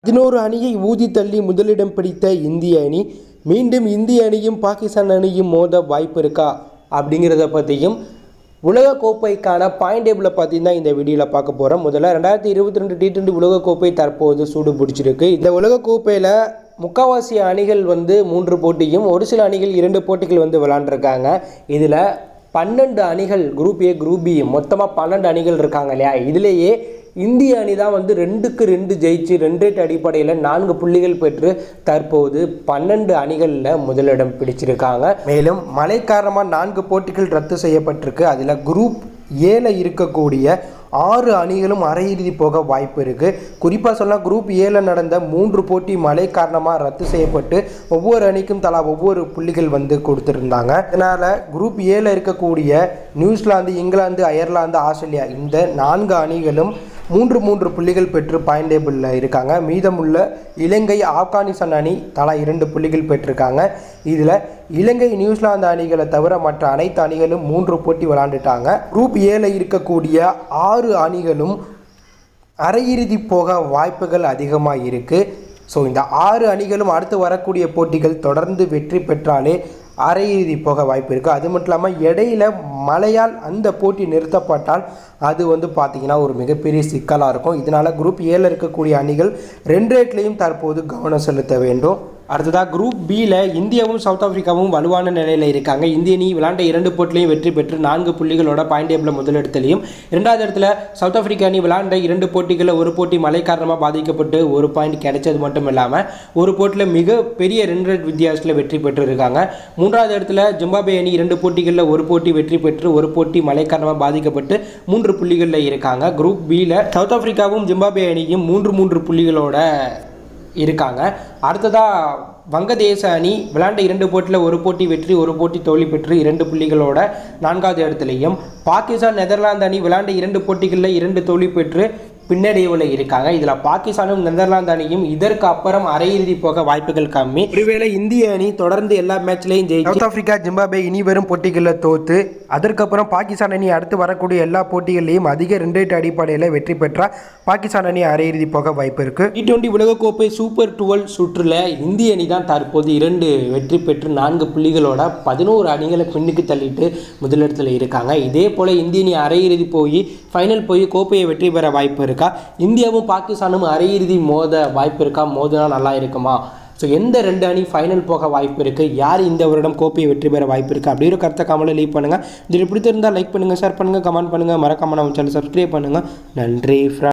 பதினோரு அணியை ஊதி தள்ளி முதலிடம் பிடித்த இந்திய அணி மீண்டும் இந்திய அணியும் பாகிஸ்தான் அணியும் மோத வாய்ப்பு இருக்கா அப்படிங்கிறத பற்றியும் உலக கோப்பைக்கான பாயிண்ட் டேபிளை பார்த்தீங்கன்னா இந்த வீடியோவில் பார்க்க போகிறோம் முதல்ல ரெண்டாயிரத்தி இருபத்தி ரெண்டு டி டுவெண்ட்டி உலகக்கோப்பை தற்போது சூடு பிடிச்சிருக்கு இந்த உலகக்கோப்பையில் முக்காவாசி அணிகள் வந்து மூன்று போட்டியும் ஒரு சில அணிகள் இரண்டு போட்டிகள் வந்து விளாண்டுருக்காங்க இதில் பன்னெண்டு அணிகள் குரூப் ஏ குரூப் பி மொத்தமாக பன்னெண்டு அணிகள் இருக்காங்க இல்லையா இதுலேயே இந்திய அணி தான் வந்து ரெண்டுக்கு ரெண்டு ஜெயிச்சு ரெண்டு ரேட் அடிப்படையில் நான்கு புள்ளிகள் பெற்று தற்போது பன்னெண்டு அணிகளில் முதலிடம் பிடிச்சிருக்காங்க மேலும் மழை காரணமாக நான்கு போட்டிகள் ரத்து செய்யப்பட்டிருக்கு அதில் குரூப் ஏல இருக்கக்கூடிய ஆறு அணிகளும் அரையிறுதி போக வாய்ப்பு இருக்குது குறிப்பாக சொன்னால் குரூப் ஏல நடந்த மூன்று போட்டி மழை காரணமாக ரத்து செய்யப்பட்டு ஒவ்வொரு அணிக்கும் தலா ஒவ்வொரு புள்ளிகள் வந்து கொடுத்துருந்தாங்க இதனால் குரூப் ஏல இருக்கக்கூடிய நியூசிலாந்து இங்கிலாந்து அயர்லாந்து ஆஸ்திரேலியா இந்த நான்கு அணிகளும் மூன்று மூன்று புள்ளிகள் பெற்று பாயிண்ட் டேபிளில் இருக்காங்க மீதமுள்ள இலங்கை ஆப்கானிஸ்தான் அணி தலா இரண்டு புள்ளிகள் பெற்றிருக்காங்க இதில் இலங்கை நியூசிலாந்து அணிகளை தவிர மற்ற அனைத்து அணிகளும் மூன்று போட்டி விளாண்டுட்டாங்க குரூப் ஏல இருக்கக்கூடிய ஆறு அணிகளும் அரையிறுதி போக வாய்ப்புகள் அதிகமாக இருக்குது ஸோ இந்த ஆறு அணிகளும் அடுத்து வரக்கூடிய போட்டிகள் தொடர்ந்து வெற்றி பெற்றாலே அரையிறுதி போக வாய்ப்பு இருக்குது அது மட்டும் இல்லாமல் இடையில மழையால் அந்த போட்டி நிறுத்தப்பட்டால் அது வந்து பார்த்திங்கன்னா ஒரு மிகப்பெரிய சிக்கலாக இருக்கும் இதனால் குரூப் ஏல இருக்கக்கூடிய அணிகள் ரெண்டு ரேட்லேயும் தற்போது கவனம் செலுத்த வேண்டும் அடுத்ததாக குரூப் பியில் இந்தியாவும் சவுத் ஆப்பிரிக்காவும் வலுவான நிலையில் இருக்காங்க இந்திய அணி விளாண்ட இரண்டு போட்டிலையும் வெற்றி பெற்று நான்கு புள்ளிகளோட பாயிண்ட் டேபிளில் முதலிடத்துலையும் இரண்டாவது இடத்துல சவுத் ஆப்பிரிக்கா அணி விளாண்ட இரண்டு போட்டிகளில் ஒரு போட்டி மழை காரணமாக பாதிக்கப்பட்டு ஒரு பாயிண்ட் கிடைச்சது மட்டும் இல்லாமல் ஒரு போட்டியில் மிக பெரிய ரெண்டு ரன் வித்தியாசத்தில் வெற்றி பெற்று இருக்காங்க மூன்றாவது இடத்துல ஜிம்பாபே அணி இரண்டு போட்டிகளில் ஒரு போட்டி வெற்றி பெற்று ஒரு போட்டி மழை காரணமாக பாதிக்கப்பட்டு மூன்று புள்ளிகளில் இருக்காங்க குரூப் பியில் சவுத் ஆப்பிரிக்காவும் ஜிம்பாபே அணியும் மூன்று மூன்று புள்ளிகளோட இருக்காங்க அடுத்ததாக வங்கதேச அணி விளையாண்ட இரண்டு போட்டியில் ஒரு போட்டி வெற்றி ஒரு போட்டி தோல்வி பெற்று இரண்டு புள்ளிகளோட நான்காவது இடத்துலையும் பாகிஸ்தான் நெதர்லாந்து அணி விளையாண்ட இரண்டு போட்டிகளில் இரண்டு தோல்வி பெற்று பின்னடைவில் இருக்காங்க இதில் பாகிஸ்தானும் நெதர்லாந்து அணியும் இதற்கு அப்புறம் அரையிறுதி போக வாய்ப்புகள் கம்மி ஒருவேளை இந்திய அணி தொடர்ந்து எல்லா மேட்ச்லையும் ஜெயிச்சு சவுத் ஆப்பிரிக்கா ஜிம்பாபே இனி வரும் போட்டிகளில் தோத்து அதற்கப்புறம் பாகிஸ்தான் அணி அடுத்து வரக்கூடிய எல்லா போட்டிகள்லையும் அதிக ரெண்டு ரேட் அடிப்படையில் வெற்றி பெற்றால் பாகிஸ்தான் அணி அரையிறுதி போக வாய்ப்பு இருக்கு டி டுவெண்ட்டி உலகக்கோப்பை சூப்பர் டுவெல் சுற்றில் இந்திய அணி தான் தற்போது இரண்டு வெற்றி பெற்று நான்கு புள்ளிகளோட பதினோரு அணிகளை பின்னுக்கு தள்ளிட்டு முதலிடத்தில் இருக்காங்க இதே போல் இந்திய அணி அரையிறுதி போய் ஃபைனல் போய் கோப்பையை வெற்றி பெற வாய்ப்பு இருக்கா இந்தியாவும் பாகிஸ்தானும் அரையிறுதி மோத வாய்ப்பு இருக்கா மோதினா நல்லா இருக்குமா ஸோ எந்த ரெண்டு அணி ஃபைனல் போக வாய்ப்பு இருக்குது யார் இந்த வருடம் கோப்பையை வெற்றி பெற வாய்ப்பு இருக்குது அப்படிங்கிற கருத்தை கமெண்ட்டில் லீவ் பண்ணுங்கள் இது பிடித்திருந்தால் லைக் பண்ணுங்கள் ஷேர் பண்ணுங்கள் கமெண்ட் பண்ணுங்கள் மறக்காம நம்ம சேனல் சப்ஸ்கிரைப் பண்ணுங்கள் நன்றி ஃப்ரெண்ட்